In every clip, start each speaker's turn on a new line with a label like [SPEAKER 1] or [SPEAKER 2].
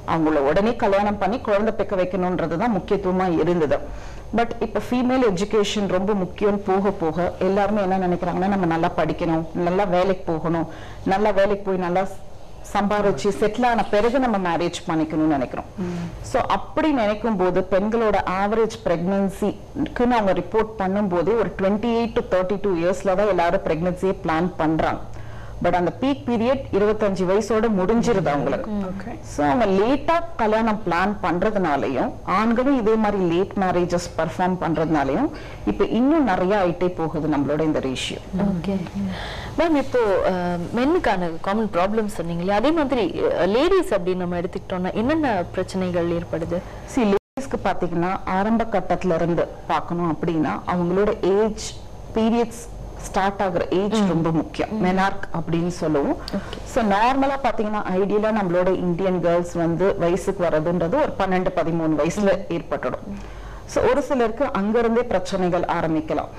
[SPEAKER 1] அவங்கள உடனே கல்யாணம் பண்ணி குழந்தை பெக்க வைக்கணுன்றது தான் முக்கியத்துவமா இருந்தது பட் இப்ப ஃபீமேல் எஜுகேஷன் ரொம்ப முக்கியம் போக போக எல்லாருமே என்ன நினைக்கிறாங்கன்னா நம்ம நல்லா படிக்கணும் நல்லா வேலைக்கு போகணும் நல்லா வேலைக்கு போய் நல்லா சம்பாரிச்சு செட்டில் ஆன பிறகு நம்ம மேரேஜ் பண்ணிக்கணும்னு நினைக்கிறோம் சோ அப்படி நினைக்கும் போது பெண்களோட ஆவரேஜ் பிரெக்னன்சிக்குன்னு அவங்க ரிப்போர்ட் பண்ணும்போது ஒரு twenty eight to thirty two இயர்ஸ்ல தான் எல்லாரும் பிரெக்னன்சியை பிளான் பண்றாங்க பட் அந்த பீக் பீரியட் இருபத்தஞ்சு வயசோட முடிஞ்சிருது அவங்களுக்கு
[SPEAKER 2] ஓகே
[SPEAKER 1] சோ அவங்க லேட்டா கல்யாணம் பிளான் பண்றதுனாலயும் ஆண்களும் இதே மாதிரி லேட் மேரேஜஸ் பர்ஃபார்ம் பண்றதுனாலயும் இப்ப இன்னும் நிறைய ஆயிட்டே போகுது நம்மளோட இந்த ரேஷியோ
[SPEAKER 3] ஓகே மேம் இப்போ மென்னுக்கான காமன் ப்ராப்ளம் சொன்னீங்களே அதே மாதிரி லேடிஸ் அப்படின்னு நம்ம எடுத்துக்கிட்டோம்னா என்னென்ன பிரச்சனைகள் ஏற்படுது
[SPEAKER 1] சி லேடிஸ்க்கு பாத்தீங்கன்னா ஆரம்ப கட்டத்துல இருந்து பார்க்கணும் அப்படின்னா அவங்களோட ஏஜ் பீரியட்ஸ் ஸ்டார்ட் ஆகுற ஏஜ் ரொம்ப முக்கியம் மெனார்க் அப்படின்னு சொல்லுவோம் ஸோ நார்மலா பாத்தீங்கன்னா ஐடியலா நம்மளோட இந்தியன் கேர்ள்ஸ் வந்து வயசுக்கு வர்றதுன்றது ஒரு பன்னெண்டு பதிமூணு வயசுல ஏற்பட்டுடும் ஸோ ஒரு சிலருக்கு அங்கிருந்தே பிரச்சனைகள் ஆரம்பிக்கலாம்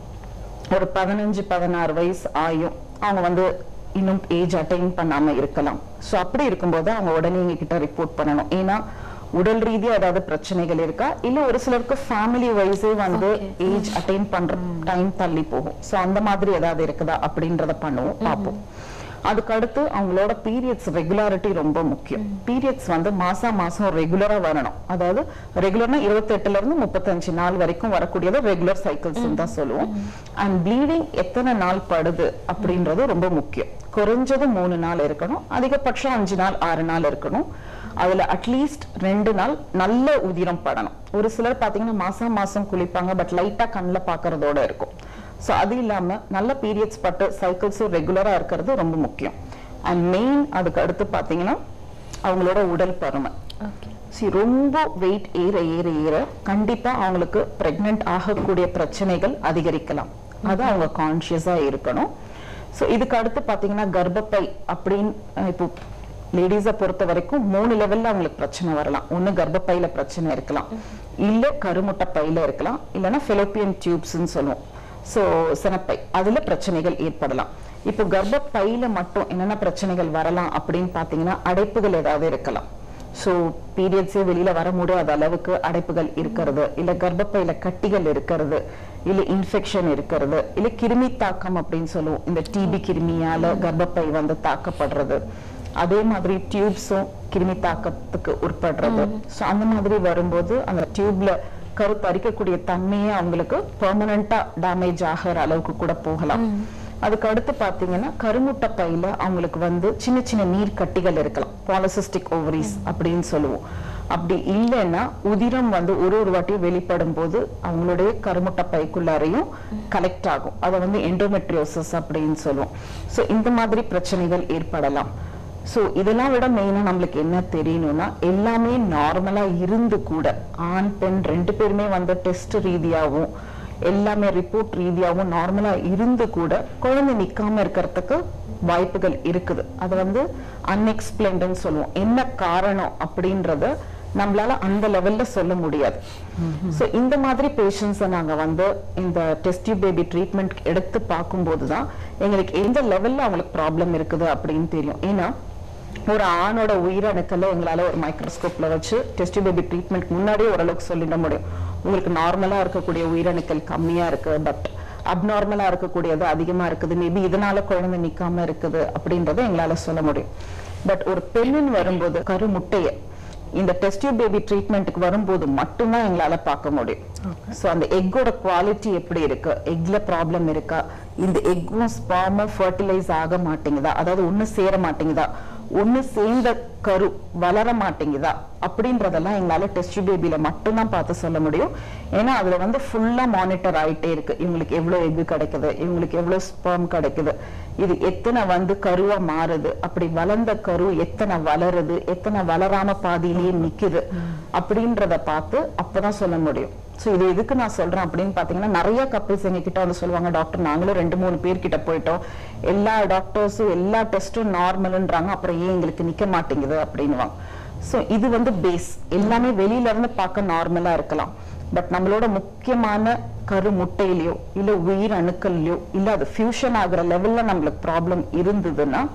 [SPEAKER 1] ஒரு பதினஞ்சு பதினாறு வயசு ஆயும் அவங்க வந்து இன்னும் ஏஜ் அட்டைன் பண்ணாம இருக்கலாம் சோ அப்படி இருக்கும்போது அவங்க உடனே எங்க கிட்ட ரிப்போர்ட் பண்ணணும் ஏன்னா உடல் ரீதியா ஏதாவது பிரச்சனைகள் இருக்கா இல்ல ஒரு சிலருக்கு ஃபேமிலி வைஸே வந்து ஏஜ் அட்டைன் பண்ற டைம் தள்ளி போகும் சோ அந்த மாதிரி ஏதாவது இருக்குதா அப்படின்றத பண்ணுவோம் பார்ப்போம் அதுக்கு அடுத்து அவங்களோட பீரியட்ஸ் ரெகுலாரிட்டி ரொம்ப முக்கியம் பீரியட்ஸ் வந்து மாசம் மாசம் ரெகுலரா வரணும் அதாவது ரெகுலர்னா இருபத்தெட்டுல இருந்து முப்பத்தஞ்சு நாள் வரைக்கும் வரக்கூடியது ரெகுலர் சைக்கிள்ஸ் தான் சொல்லுவோம் அண்ட் ப்ளீடிங் எத்தனை நாள் படுது அப்படின்றது ரொம்ப முக்கியம் குறைஞ்சது மூணு நாள் இருக்கணும் அதிகபட்சம் அஞ்சு நாள் ஆறு நாள் இருக்கணும் அதுல அட்லீஸ்ட் ரெண்டு நாள் நல்ல உதிரம் படணும் ஒரு சிலர் பாத்தீங்கன்னா மாசம் மாசம் குளிப்பாங்க பட் லைட்டா கண்ணில் பாக்குறதோட இருக்கும் ஸோ அது இல்லாம நல்ல பீரியட்ஸ் பட்டு சைக்கிள்ஸும் ரெகுலரா இருக்கிறது ரொம்ப முக்கியம் அண்ட் மெயின் அதுக்கு அடுத்து பாத்தீங்கன்னா அவங்களோட உடல் பருமன் See, ரொம்ப வெயிட் ஏற ஏற ஏற கண்டிப்பா அவங்களுக்கு பிரெக்னென்ட் ஆகக்கூடிய பிரச்சனைகள் அதிகரிக்கலாம் அது அவங்க கான்சியஸா இருக்கணும் ஸோ இதுக்கு அடுத்து பாத்தீங்கன்னா கர்ப்பப்பை அப்படின்னு அஹ், இப்போ லேடிஸை பொறுத்த வரைக்கும் மூணு லெவல்ல அவங்களுக்கு பிரச்சனை வரலாம் ஒண்ணு கர்ப்பப்பையில பிரச்சனை இருக்கலாம் இல்ல கருமுட்டை பையில இருக்கலாம் இல்லைன்னா ஃபெலோப்பியன் டியூப்ஸ்ன்னு சொல்லுவோம் சோ சினப்பை அதுல பிரச்சனைகள் ஏற்படலாம் இப்போ கர்ப்பப்பையில மட்டும் என்னென்ன பிரச்சனைகள் வரலாம் அப்படின்னு பாத்தீங்கன்னா அடைப்புகள் ஏதாவது இருக்கலாம் சோ பீரியட்ஸே வெளியில வர முடியாத அளவுக்கு அடைப்புகள் இருக்கிறது இல்ல கர்ப்பப்பையில கட்டிகள் இருக்கிறது இல்ல இன்ஃபெக்ஷன் இருக்கிறது இல்ல கிருமி தாக்கம் அப்படின்னு சொல்லுவோம் இந்த டிபி கிருமியால கர்ப்பப்பை வந்து தாக்கப்படுறது அதே மாதிரி டியூப்ஸும் கிருமி தாக்கத்துக்கு உட்படுறது சோ அந்த மாதிரி வரும்போது அந்த டியூப்ல கரு பறிக்கக்கூடிய தன்மையே அவங்களுக்கு பெர்மனண்டா டேமேஜ் ஆகிற அளவுக்கு கூட போகலாம் அதுக்கு அடுத்து பாத்தீங்கன்னா கருமுட்டை பையில அவங்களுக்கு வந்து சின்ன சின்ன நீர் கட்டிகள் இருக்கலாம் பாலிசிஸ்டிக் ஓவரிஸ் அப்படின்னு சொல்லுவோம் அப்படி இல்லைன்னா உதிரம் வந்து ஒரு ஒரு வாட்டியும் வெளிப்படும் போது அவங்களுடைய கருமுட்டை பைக்குள்ளாரையும் கலெக்ட் ஆகும் அதை வந்து எண்டோமெட்ரியோசிஸ் அப்படின்னு சொல்லுவோம் சோ இந்த மாதிரி பிரச்சனைகள் ஏற்படலாம் சோ இதெல்லாம் விட மெயினா நம்மளுக்கு என்ன தெரியணும்னா எல்லாமே நார்மலா இருந்து கூட ஆண் பெண் ரெண்டு பேருமே வந்து டெஸ்ட் ரீதியாவும் எல்லாமே ரிப்போர்ட் ரீதியாவும் நார்மலா இருந்து கூட குழந்தை நிக்காம இருக்கிறதுக்கு வாய்ப்புகள் இருக்குது அது வந்து அன்எக்ஸ்பிளைன்டுன்னு சொல்லுவோம் என்ன காரணம் அப்படின்றத நம்மளால அந்த லெவல்ல சொல்ல முடியாது சோ இந்த மாதிரி பேஷண்ட்ஸை நாங்க வந்து இந்த டெஸ்ட் பேபி ட்ரீட்மெண்ட் எடுத்து பார்க்கும்போது தான் எங்களுக்கு எந்த லெவல்ல அவங்களுக்கு ப்ராப்ளம் இருக்குது அப்படின்னு தெரியும் ஏன்னா ஒரு ஆணோட உயிரணுக்களை எங்களால ஒரு மைக்ரோஸ்கோப்ல வச்சு டெஸ்ட் பேபி ட்ரீட்மெண்ட் முன்னாடியே ஓரளவுக்கு சொல்லிட முடியும் உங்களுக்கு நார்மலா இருக்கக்கூடிய உயிரணுக்கள் கம்மியா இருக்கு பட் அப்நார்மலா இருக்கக்கூடியது அதிகமா இருக்குது மேபி இதனால குழந்தை நிக்காம இருக்குது அப்படின்றத எங்களால சொல்ல முடியும் பட் ஒரு பெண்ணின் வரும்போது கரு முட்டைய இந்த டெஸ்ட் பேபி ட்ரீட்மெண்ட்டுக்கு வரும்போது மட்டும்தான் எங்களால பார்க்க முடியும் சோ அந்த எக்கோட குவாலிட்டி எப்படி இருக்கு எக்ல ப்ராப்ளம் இருக்கா இந்த எக்கும் ஸ்பாமும் ஃபர்டிலைஸ் ஆக மாட்டேங்குதா அதாவது ஒண்ணு சேர மாட்டேங்குதா ஒண்ணு சேர்ந்த கரு வளர மாட்டேங்குதா அப்படின்றதெல்லாம் எங்களால டெஸ்ட் பேபில மட்டும்தான் பார்த்து சொல்ல முடியும் ஏன்னா அதுல வந்து ஃபுல்லா மானிட்டர் ஆயிட்டே இருக்கு இவங்களுக்கு எவ்வளவு எக்கு கிடைக்குது இவங்களுக்கு எவ்வளவு ஸ்பெர்ம் கிடைக்குது இது எத்தனை வந்து கருவா மாறுது அப்படி வளர்ந்த கரு எத்தனை வளருது எத்தனை வளராம பாதியிலேயே நிக்குது அப்படின்றத பார்த்து அப்பதான் சொல்ல முடியும் சோ இது எதுக்கு நான் சொல்றேன் அப்படின்னு பாத்தீங்கன்னா நிறைய கப்பிள்ஸ் எங்க கிட்ட வந்து சொல்லுவாங்க டாக்டர் நாங்களும் ரெண்டு மூணு பேர் கிட்ட போயிட்டோம் எல்லா டாக்டர்ஸும் எல்லா டெஸ்டும் நார்மல்ன்றாங்க அப்புறம் ஏன் எங்களுக்கு நிக்க மாட்டேங்குது அப்படின்னுவாங்க சோ இது வந்து பேஸ் எல்லாமே வெளியில இருந்து பார்க்க நார்மலா இருக்கலாம் பட் நம்மளோட முக்கியமான கரு முட்டையிலயோ இல்ல உயிர் அணுக்கள்லயோ இல்ல அது ஃபியூஷன் ஆகுற லெவல்ல நம்மளுக்கு ப்ராப்ளம் இருந்ததுன்னா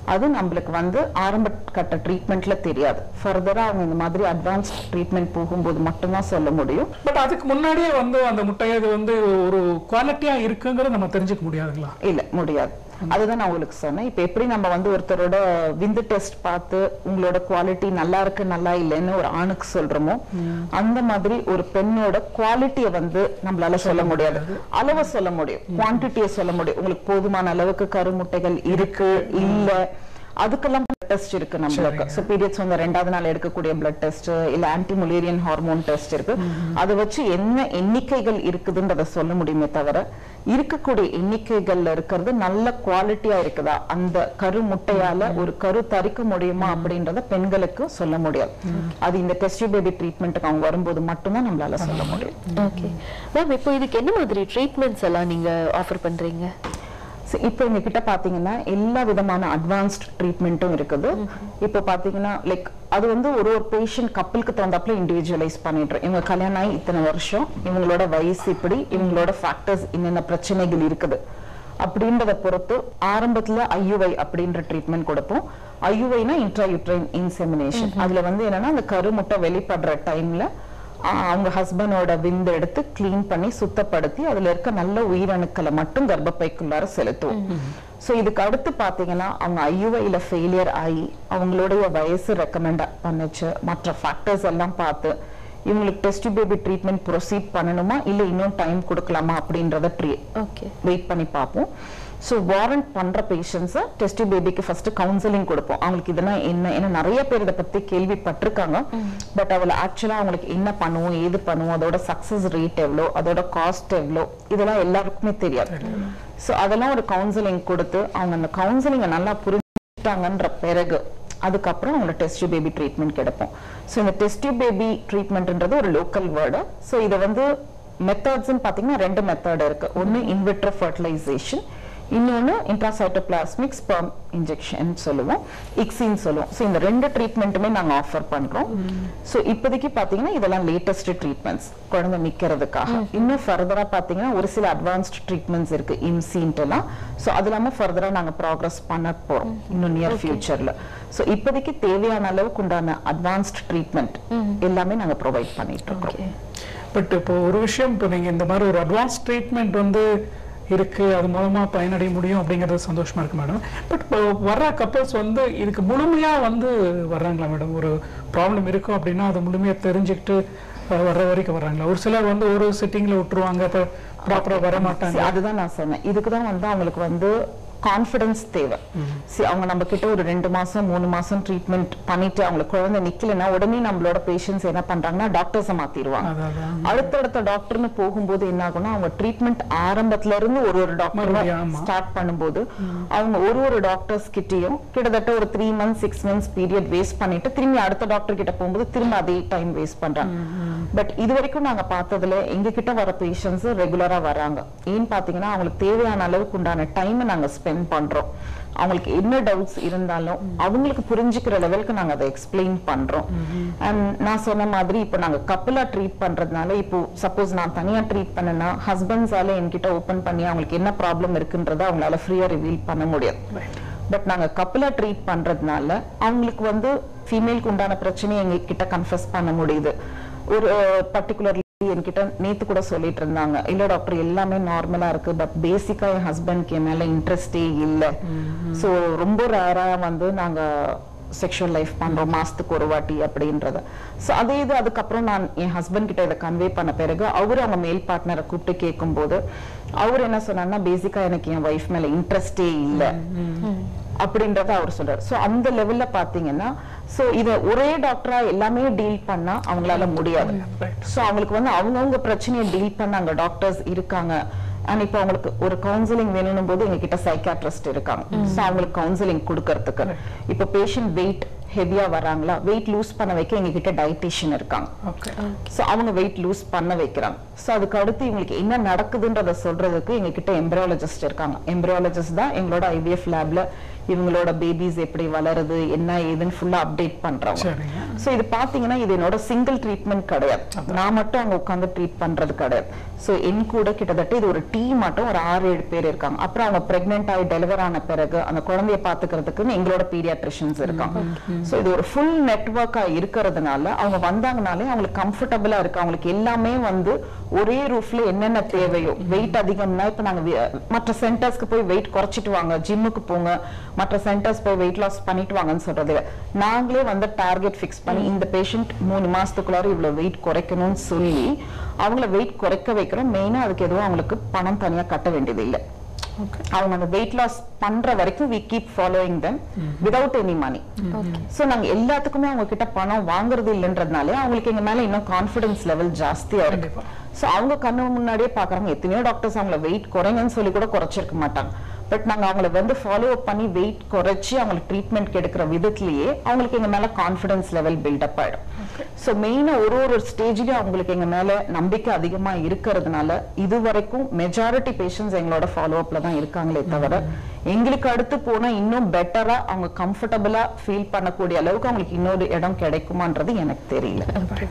[SPEAKER 1] அது நம்மளுக்கு வந்து ஆரம்ப கட்ட ட்ரீட்மெண்ட்ல தெரியாது ஃபர்தரா அவங்க இந்த மாதிரி அட்வான்ஸ்ட் ட்ரீட்மெண்ட் போகும்போது மட்டும்தான் சொல்ல முடியும்
[SPEAKER 2] பட் அதுக்கு முன்னாடியே வந்து அந்த முட்டை இது வந்து ஒரு குவாலிட்டியா இருக்குங்கிறத நம்ம தெரிஞ்சுக்க முடியாதுங்களா
[SPEAKER 1] இல்ல முடியாது அதுதான் நான் உங்களுக்கு சொன்னேன் இப்ப எப்படி நம்ம வந்து ஒருத்தரோட விந்து டெஸ்ட் பார்த்து உங்களோட குவாலிட்டி நல்லா இருக்கு நல்லா இல்லைன்னு ஒரு ஆணுக்கு சொல்றோமோ அந்த மாதிரி ஒரு பெண்ணோட குவாலிட்டியை வந்து நம்மளால சொல்ல முடியாது அளவை சொல்ல முடியும் குவான்டிட்டியை சொல்ல முடியும் உங்களுக்கு போதுமான அளவுக்கு கருமுட்டைகள் இருக்கு இல்ல அதுக்கெல்லாம் டெஸ்ட் இருக்கு நம்மளுக்கு ஸோ பீரியட்ஸ் வந்து ரெண்டாவது நாள் எடுக்கக்கூடிய பிளட் டெஸ்ட் இல்ல ஆன்டி முலேரியன் ஹார்மோன் டெஸ்ட் இருக்கு அதை வச்சு என்ன எண்ணிக்கைகள் இருக்குதுன்றத சொல்ல முடியுமே தவிர இருக்கக்கூடிய எண்ணிக்கைகள்ல இருக்கிறது நல்ல குவாலிட்டியா இருக்குதா அந்த கரு முட்டையால ஒரு கரு தரிக்க முடியுமா அப்படின்றத பெண்களுக்கு சொல்ல முடியாது அது இந்த டெஸ்ட் பேபி ட்ரீட்மெண்ட்டுக்கு அவங்க வரும்போது மட்டும்தான் நம்மளால சொல்ல முடியும்
[SPEAKER 3] ஓகே மேம் இப்போ இதுக்கு என்ன மாதிரி ட்ரீட்மெண்ட்ஸ் எல்லாம் நீங்க ஆஃபர் பண்றீங்க
[SPEAKER 1] So, இப்போ எங்க கிட்ட பாத்தீங்கன்னா எல்லா விதமான அட்வான்ஸ்ட் ட்ரீட்மெண்ட்டும் இருக்குது இப்போ பாத்தீங்கன்னா லைக் அது வந்து ஒரு ஒரு பேஷண்ட் கப்பலுக்கு தகுந்தாப்புல இண்டிவிஜுவலைஸ் பண்ணிடுறோம் இவங்க கல்யாணம் ஆகி இத்தனை வருஷம் இவங்களோட வயசு இப்படி இவங்களோட ஃபேக்டர்ஸ் என்னென்ன பிரச்சனைகள் இருக்குது அப்படின்றத பொறுத்து ஆரம்பத்துல ஐயுவை அப்படின்ற ட்ரீட்மெண்ட் கொடுப்போம் ஐயுவைனா இன்ட்ராயூட்ரைன் இன்செமினேஷன் அதுல வந்து என்னன்னா அந்த கருமுட்டை வெளிப்படுற டைம்ல ஆஹ் அவங்க ஹஸ்பண்டோட விந்து எடுத்து க்ளீன் பண்ணி சுத்தப்படுத்தி அதுல இருக்க நல்ல உயிரணுக்களை மட்டும் கர்ப்பப்பைக்குள்ளார செலுத்துவோம் சோ இதுக்கு அடுத்து பாத்தீங்கன்னா அவங்க ஐயுவைல ஃபெயிலியர் ஆகி அவங்களுடைய வயசு ரெக்கமெண்ட் பண்ணுச்சு மற்ற ஃபேக்டர்ஸ் எல்லாம் பார்த்து இவங்களுக்கு டெஸ்ட் பேபி ட்ரீட்மெண்ட் ப்ரொசீட் பண்ணணுமா இல்ல இன்னும் டைம் கொடுக்கலாமா அப்படின்றத ட்ரீ
[SPEAKER 3] ஓகே
[SPEAKER 1] வெயிட் பண்ணி பார்ப்போம் ஸோ வாரண்ட் பண்ற பேஷண்ட்ஸை டெஸ்ட் பேபிக்கு ஃபர்ஸ்ட் கவுன்சிலிங் கொடுப்போம் அவங்களுக்கு இதெல்லாம் என்ன ஏன்னா நிறைய பேர் இதை பத்தி கேள்விப்பட்டிருக்காங்க பட் அவளை ஆக்சுவலா அவங்களுக்கு என்ன பண்ணுவோம் ஏது பண்ணுவோம் அதோட சக்சஸ் ரேட் எவ்வளோ அதோட காஸ்ட் எவ்வளோ இதெல்லாம் எல்லாருக்குமே தெரியாது ஸோ அதெல்லாம் ஒரு கவுன்சிலிங் கொடுத்து அவங்க அந்த கவுன்சிலிங்கை நல்லா புரிஞ்சுட்டாங்கன்ற பிறகு அதுக்கப்புறம் அவங்களோட டெஸ்ட் பேபி ட்ரீட்மெண்ட் கிடைப்போம் ஸோ இந்த டெஸ்ட் பேபி ட்ரீட்மெண்ட்ன்றது ஒரு லோக்கல் வேர்டு ஸோ இதை வந்து மெத்தட்ஸ்னு பார்த்தீங்கன்னா ரெண்டு மெத்தட் இருக்கு ஒன்று இன்விட்ரோ ஃபர்டிலைசேஷன் இன்னொன்று இன்ட்ராசைட்டோபிளாஸ்மிக் ஸ்பெர்ம் இன்ஜெக்ஷன் சொல்லுவோம் இக்ஸின்னு சொல்லுவோம் ஸோ இந்த ரெண்டு ட்ரீட்மெண்ட்டுமே நாங்கள் ஆஃபர் பண்றோம் ஸோ இப்போதைக்கு பார்த்தீங்கன்னா இதெல்லாம் லேட்டஸ்ட் ட்ரீட்மெண்ட்ஸ் குழந்தை நிற்கிறதுக்காக இன்னும் ஃபர்தராக பார்த்தீங்கன்னா ஒரு சில அட்வான்ஸ்ட் ட்ரீட்மெண்ட்ஸ் இருக்கு இம்சின்ட்டுலாம் ஸோ அது இல்லாமல் ஃபர்தராக நாங்கள் ப்ராக்ரஸ் பண்ண போகிறோம் இன்னும் நியர் ஃபியூச்சரில் ஸோ இப்போதைக்கு தேவையான அளவுக்கு உண்டான அட்வான்ஸ்ட் ட்ரீட்மெண்ட் எல்லாமே நாங்கள் ப்ரொவைட் பண்ணிட்டு இருக்கோம்
[SPEAKER 3] ஓகே
[SPEAKER 2] பட் இப்போ ஒரு விஷயம் இப்போ நீங்க இந்த மாதிரி ஒரு அட்வான்ஸ் ட்ரீட்மெண்ட் வந்து இருக்கு அது மூலமா பயனடைய முடியும் அப்படிங்கிறது சந்தோஷமா இருக்கு மேடம் பட் இப்போ வர்ற கப்பல்ஸ் வந்து இதுக்கு முழுமையா வந்து வர்றாங்களா மேடம் ஒரு ப்ராப்ளம் இருக்கும் அப்படின்னா அதை முழுமையா தெரிஞ்சுக்கிட்டு அஹ், வர்ற வரைக்கும் வர்றாங்களா ஒரு சிலர் வந்து ஒரு சிட்டிங்ல விட்டுருவாங்க இப்போ ப்ராப்பரா வர மாட்டாங்க
[SPEAKER 1] See, அதுதான் நான் சொன்னேன் இதுக்கு தான் வந்து அவங்களுக்கு வந்து கான்ஃபிடன்ஸ் தேவை See, அவங்க நம்ம கிட்ட ஒரு ரெண்டு மாசம் மூணு மாசம் ட்ரீட்மெண்ட் பண்ணிட்டு அவங்களுக்கு குழந்தை நிக்கலைன்னா உடனே நம்மளோட பேஷண்ட்ஸ் என்ன பண்றாங்கன்னா டாக்டர்ஸை மாத்திடுவாங்க
[SPEAKER 2] அதான், அதான்.
[SPEAKER 1] அடுத்தடுத்த டாக்டர்னு போகும்போது என்ன ஆகும்னா அவங்க ட்ரீட்மெண்ட் ஆரம்பத்துல இருந்து ஒரு ஒரு டாக்டர்
[SPEAKER 2] மறுபடியும், ஆமா.
[SPEAKER 1] ஸ்டார்ட் பண்ணும்போது அவங்க ஒரு ஒரு டாக்டர்ஸ் கிட்டயும் கிட்டத்தட்ட ஒரு three months six months period waste பண்ணிட்டு திரும்பி அடுத்த டாக்டர் கிட்ட போகும்போது திரும்ப அதே டைம் வேஸ்ட் பண்றாங்க பட் இது வரைக்கும் நாங்க பார்த்ததுல எங்க கிட்ட வர பேஷண்ட்ஸ் ரெகுலரா வராங்க ஏன்னு பாத்தீங்கன்னா அவங்களுக்கு தேவையான அளவுக்கு உண்டான டைம் நாங்க ஸ்பெண்ட் பண்றோம் அவங்களுக்கு என்ன டவுட்ஸ் இருந்தாலும் அவங்களுக்கு புரிஞ்சுக்கிற லெவலுக்கு நாங்க அதை எக்ஸ்பிளைன் பண்றோம் அண்ட் நான் சொன்ன மாதிரி இப்போ நாங்க கப்பலா ட்ரீட் பண்றதுனால இப்போ சப்போஸ் நான் தனியா ட்ரீட் பண்ணேன்னா ஹஸ்பண்ட்ஸால என்கிட்ட ஓபன் பண்ணி அவங்களுக்கு என்ன ப்ராப்ளம் இருக்குன்றத அவங்களால ஃப்ரீயா ரிவீல் பண்ண முடியாது பட் நாங்க கப்பலா ட்ரீட் பண்றதுனால அவங்களுக்கு வந்து ஃபீமேலுக்கு உண்டான பிரச்சனையை எங்க கிட்ட கன்ஃபஸ் பண்ண முடியுது ஒரு பர்டிகுலர் என்கிட்ட நேத்து கூட சொல்லிட்டு இருந்தாங்க இல்ல டாக்டர் எல்லாமே நார்மலா இருக்கு பட் பேசிக்கா என் ஹஸ்பண்ட்க்கு என் மேல இன்ட்ரெஸ்டே இல்ல சோ ரொம்ப ரேரா வந்து நாங்க செக்ஷுவல் லைஃப் பண்றோம் மாசத்துக்கு ஒரு வாட்டி அப்படின்றத சோ அதே இது அதுக்கப்புறம் நான் என் ஹஸ்பண்ட் கிட்ட இதை கன்வே பண்ண பிறகு அவரு அவங்க மேல் பார்ட்னரை கூப்பிட்டு கேட்கும்போது அவர் என்ன சொன்னார்னா பேசிக்கா எனக்கு என் ஒய்ஃப் மேல இன்ட்ரெஸ்டே இல்ல அப்படின்றத அவர் சொல்றாரு சோ அந்த லெவல்ல பாத்தீங்கன்னா சோ இத ஒரே டாக்டரா எல்லாமே டீல் பண்ணா அவங்களால முடியாது
[SPEAKER 2] Right.
[SPEAKER 1] சோ அவங்களுக்கு வந்து அவங்கவங்க பிரச்சனையை டீல் பண்ண அங்க டாக்டர்ஸ் இருக்காங்க அண்ட் இப்போ அவங்களுக்கு ஒரு கவுன்சிலிங் வேணும் போது எங்க கிட்ட சைக்காட்ரிஸ்ட் இருக்காங்க சோ அவங்களுக்கு கவுன்சிலிங் கொடுக்கறதுக்கு இப்போ பேஷண்ட் வெயிட் ஹெவியா வராங்களா வெயிட் லூஸ் பண்ண வைக்க எங்க கிட்ட டயட்டிஷியன் இருக்காங்க
[SPEAKER 2] ஓகே
[SPEAKER 1] சோ அவங்க வெயிட் லூஸ் பண்ண வைக்கிறாங்க சோ அதுக்கு அடுத்து இவங்களுக்கு என்ன நடக்குதுன்றத சொல்றதுக்கு எங்க கிட்ட எம்பிரியாலஜிஸ்ட் இருக்காங்க எம்பிரியாலஜிஸ்ட் தான் எங்களோட ஐவிஎஃப் லேப்ல இவங்களோட பேபிஸ் எப்படி வளருது என்ன ஏதுன்னு ஃபுல்லா அப்டேட் பண்றவங்க
[SPEAKER 2] சரிங்க
[SPEAKER 1] சோ இது பாத்தீங்கன்னா இது என்னோட சிங்கிள் ட்ரீட்மெண்ட் கிடையாது நான் மட்டும் அங்க உட்கார்ந்து ட்ரீட் பண்றது கிடையாது சோ என் கூட கிட்டத்தட்ட இது ஒரு டீம் மட்டும் ஒரு ஆறு ஏழு பேர் இருக்காங்க அப்புறம் அவங்க பிரெக்னென்ட் ஆகி டெலிவர் ஆன பிறகு அந்த குழந்தைய பாத்துக்கிறதுக்குன்னு எங்களோட பீடியாட்ரிஷியன்ஸ் இருக்காங்க சோ இது ஒரு ஃபுல் நெட்வொர்க்கா இருக்கிறதுனால அவங்க வந்தாங்கனாலே அவங்களுக்கு கம்ஃபர்டபுளா இருக்கு அவங்களுக்கு எல்லாமே வந்து ஒரே ரூஃப்ல என்னென்ன தேவையோ வெயிட் அதிகம்னா இப்ப நாங்க வி- மற்ற சென்டர்ஸ்க்கு போய் வெயிட் குறைச்சிட்டு வாங்க ஜிம்முக்கு போங்க மற்ற சென்டர்ஸ் போய் வெயிட் லாஸ் பண்ணிட்டு வாங்கன்னு சொல்றது இல்ல. நாங்களே வந்து டார்கெட் ஃபிக்ஸ் பண்ணி இந்த பேஷண்ட் மூணு மாசத்துக்குள்ளார இவ்வளவு வெயிட் குறைக்கணும்னு சொல்லி அவங்கள வெயிட் குறைக்க வைக்கிறோம் மெயினா அதுக்கு எதுவும் அவங்களுக்கு பணம் தனியா கட்ட வேண்டியது இல்லை
[SPEAKER 2] ஓகே
[SPEAKER 1] அவங்க அந்த வெயிட் லாஸ் பண்ற வரைக்கும் we keep following them without any money so நாங்க எல்லாத்துக்குமே அவங்க கிட்ட பணம் வாங்குறது இல்லைன்றதுனால அவங்களுக்கு எங்க மேல இன்னும் கான்ஃபிடன்ஸ் லெவல் ஜாஸ்தியா இருக்கு
[SPEAKER 2] கண்டிப்பா.
[SPEAKER 1] சோ அவங்க கண்ணு முன்னாடியே பாக்குறாங்க எத்தனையோ டாக்டர்ஸ் அவங்கள வெயிட் குறைங்கன்னு சொல்லி கூட குறைச்சிருக்க மாட்டாங்க பட் நாங்க அவங்கள வந்து ஃபாலோ அப் பண்ணி வெயிட் குறைச்சி அவங்களுக்கு ட்ரீட்மெண்ட் கெடுக்கிற விதத்திலேயே அவங்களுக்கு எங்க மேல கான்ஃபிடன்ஸ் லெவல் பில்டப் ஆயிடும் சோ மெயினா ஒரு ஒரு ஸ்டேஜ்லயும் அவங்களுக்கு எங்க மேல நம்பிக்கை அதிகமா இருக்கிறதுனால இது வரைக்கும் மெஜாரிட்டி பேஷண்ட்ஸ் எங்களோட ஃபாலோ அப்ல தான் இருக்காங்களே தவிர எங்களுக்கு அடுத்து போனா இன்னும் பெட்டரா அவங்க கம்ஃபர்டபுளா ஃபீல் பண்ணக்கூடிய அளவுக்கு அவங்களுக்கு இன்னொரு இடம் கிடைக்குமான்றது எனக்கு தெரியல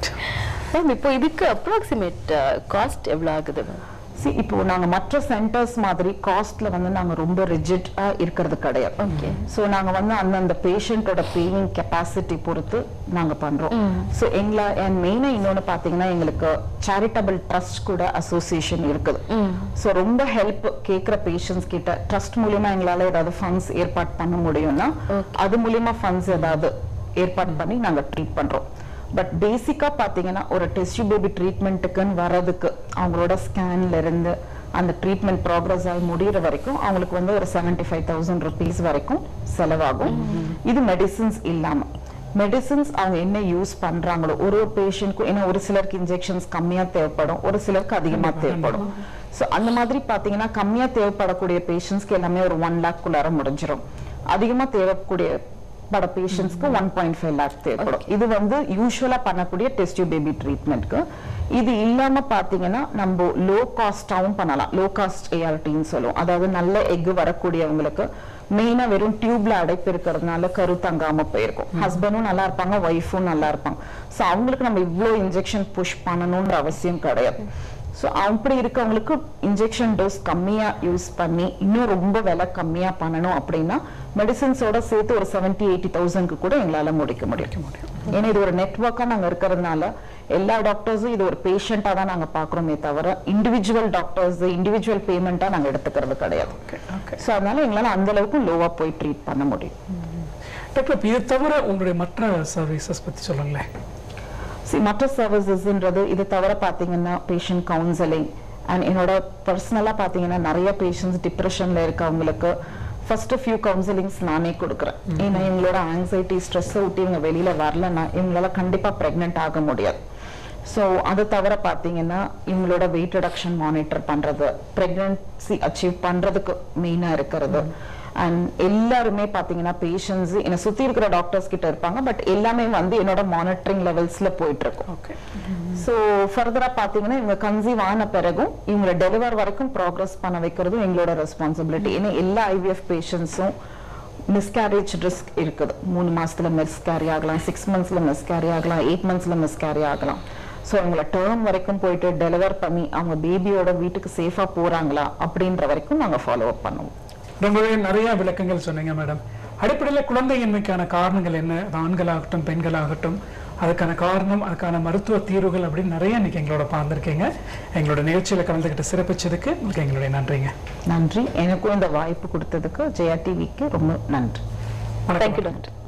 [SPEAKER 3] மேம் இப்போ இதுக்கு அப்ராக்சிமேட் காஸ்ட் எவ்வளவு ஆகுது மேம்
[SPEAKER 1] See, இப்போ நாங்க மற்ற சென்டர்ஸ் மாதிரி காஸ்ட்ல வந்து நாங்க ரொம்ப ரிஜிட்டா இருக்கிறது கிடையாது
[SPEAKER 3] Okay.
[SPEAKER 1] சோ நாங்க வந்து அந்தந்த பேஷண்டோட பேயிங் கெப்பாசிட்டி பொறுத்து நாங்க பண்றோம் சோ எங்களை அண்ட் மெயினா இன்னொன்னு பாத்தீங்கன்னா எங்களுக்கு சேரிட்டபிள் ட்ரஸ்ட் கூட அசோசியேஷன் இருக்குது சோ ரொம்ப ஹெல்ப் கேக்குற பேஷண்ட்ஸ் கிட்ட ட்ரஸ்ட் மூலியமா எங்களால ஏதாவது ஃபண்ட்ஸ் ஏற்பாடு பண்ண முடியும்னா அது மூலியமா ஃபண்ட்ஸ் ஏதாவது ஏற்பாடு பண்ணி நாங்க ட்ரீட் பண்றோம் பட் பேசிக்கா பாத்தீங்கன்னா ஒரு டெஸ்ட் பேபி ட்ரீட்மெண்ட்டுக்குன்னு வர்றதுக்கு அவங்களோட ஸ்கேன்ல இருந்து அந்த ட்ரீட்மெண்ட் ப்ராக்ரஸ் ஆகி முடியிற வரைக்கும் அவங்களுக்கு வந்து ஒரு செவன்டி ஃபைவ் தௌசண்ட் ருபீஸ் வரைக்கும் செலவாகும் இது மெடிசின்ஸ் இல்லாம மெடிசின்ஸ் அவங்க என்ன யூஸ் பண்றாங்களோ ஒரு ஒரு பேஷண்ட்க்கும் ஏன்னா ஒரு சிலருக்கு இன்ஜெக்ஷன்ஸ் கம்மியா தேவைப்படும் ஒரு சிலருக்கு அதிகமா தேவைப்படும் சோ அந்த மாதிரி பாத்தீங்கன்னா கம்மியா தேவைப்படக்கூடிய பேஷண்ட்ஸ்க்கு எல்லாமே ஒரு ஒன் லேக் குள்ளார முடிஞ்சிரும் அதிகமா தேவைக்கூடிய பட பேஷண்ட்ஸ்க்கு ஒன் பாயிண்ட் ஃபைவ் லேக் தேவைப்படும் இது வந்து யூஸ்வலா பண்ணக்கூடிய டெஸ்ட் பேபி ட்ரீட்மெண்ட்க்கு இது இல்லாம பாத்தீங்கன்னா நம்ம லோ காஸ்டாவும் பண்ணலாம் லோ காஸ்ட் ஏஆர்டின்னு சொல்லுவோம் அதாவது நல்ல எக் வரக்கூடியவங்களுக்கு மெயினா வெறும் டியூப்ல அடைப்பு இருக்கிறதுனால கரு தங்காம போயிருக்கும் ஹஸ்பண்டும் நல்லா இருப்பாங்க ஒய்ஃபும் நல்லா இருப்பாங்க சோ அவங்களுக்கு நம்ம இவ்ளோ இன்ஜெக்ஷன் புஷ் பண்ணணும்ன்ற அவசியம் கிடையாது ஸோ அப்படி இருக்கவங்களுக்கு இன்ஜெக்ஷன் டோஸ் கம்மியா யூஸ் பண்ணி இன்னும் ரொம்ப விலை கம்மியா பண்ணணும் அப்படின்னா மெடிசின்ஸோட சேர்த்து ஒரு செவன்டி எயிட்டி தௌசண்ட்க்கு கூட எங்களால முடிக்க முடியும் ஏன்னா இது ஒரு நெட்ஒர்க்கா நாங்க இருக்கிறதுனால எல்லா டாக்டர்ஸும் இது ஒரு பேஷண்டா தான் நாங்க பாக்குறோமே தவிர இண்டிவிஜுவல் டாக்டர்ஸ் இண்டிவிஜுவல் பேமெண்டா நாங்க எடுத்துக்கிறது கிடையாது
[SPEAKER 2] ஓகே ஓகே
[SPEAKER 1] ஸோ அதனால எங்களால அந்த அளவுக்கு லோவா போய் ட்ரீட் பண்ண முடியும்
[SPEAKER 2] டாக்டர் இப்ப இதை தவிர உங்களுடைய மற்ற சர்வீசஸ் பத்தி சொல்லுங்களேன்
[SPEAKER 1] See, மற்ற சர்வீசஸ்ன்றது இது தவிர பாத்தீங்கன்னா பேஷண்ட் கவுன்சிலிங் அண்ட் என்னோட பர்சனலா பாத்தீங்கன்னா நிறைய பேஷண்ட்ஸ் டிப்ரெஷன்ல இருக்கவங்களுக்கு ஃபர்ஸ்ட் ஃபியூ கவுன்சிலிங்ஸ் நானே கொடுக்குறேன் ஏன்னா இவங்களோட ஆங்ஸைட்டி ஸ்ட்ரெஸ் விட்டு இவங்க வெளியில வரலன்னா இவங்களால கண்டிப்பா பிரெக்னென்ட் ஆக முடியாது ஸோ அது தவிர பார்த்தீங்கன்னா இவங்களோட வெயிட் ரிடக்ஷன் மானிட்டர் பண்றது ப்ரெக்னன்சி அச்சீவ் பண்றதுக்கு மெயினா இருக்கிறது அண்ட் எல்லாருமே பாத்தீங்கன்னா பேஷண்ட்ஸ் என்னை சுத்தி இருக்கிற டாக்டர்ஸ் கிட்ட இருப்பாங்க பட் எல்லாமே வந்து என்னோட மானிட்டரிங் லெவல்ஸ்ல போயிட்டு இருக்கும்
[SPEAKER 2] ஓகே
[SPEAKER 1] ஸோ ஃபர்தரா பாத்தீங்கன்னா இவங்க கன்சீவ் ஆன பிறகும் இவங்களை டெலிவர் வரைக்கும் ப்ராக்ரஸ் பண்ண வைக்கிறதும் எங்களோட ரெஸ்பான்சிபிலிட்டி ஏன்னா எல்லா ஐவிஎஃப் பேஷண்ட்ஸும் மிஸ்கேரேஜ் ரிஸ்க் இருக்குது மூணு மாசத்துல மிஸ்கேரி ஆகலாம் சிக்ஸ் மந்த்ஸ்ல மிஸ்கேரி ஆகலாம் எயிட் மந்த்ஸ்ல மிஸ்கேரி ஆகலாம் ஸோ அவங்கள டேர்ம் வரைக்கும் போயிட்டு டெலிவர் பண்ணி அவங்க பேபியோட வீட்டுக்கு சேஃபா போறாங்களா அப்படின்ற வரைக்கும் நாங்க ஃபாலோ அப் பண்ணுவோம்
[SPEAKER 2] ரொம்பவே நிறைய விளக்கங்கள் சொன்னீங்க மேடம் அடிப்படையில் குழந்தையின்மைக்கான காரணங்கள் என்ன அது ஆண்களாகட்டும் பெண்களாகட்டும் அதுக்கான காரணம் அதுக்கான மருத்துவ தீர்வுகள் அப்படின்னு நிறைய இன்னைக்கு எங்களோட பார்த்துருக்கீங்க எங்களோட நிகழ்ச்சியில கலந்துக்கிட்டு சிறப்பிச்சதுக்கு உங்களுக்கு எங்களுடைய நன்றிங்க
[SPEAKER 1] நன்றி எனக்கும் இந்த வாய்ப்பு கொடுத்ததுக்கு ஜெயா டிவிக்கு ரொம்ப நன்றி
[SPEAKER 2] வணக்கம்
[SPEAKER 3] தேங்க்யூ டாக்டர்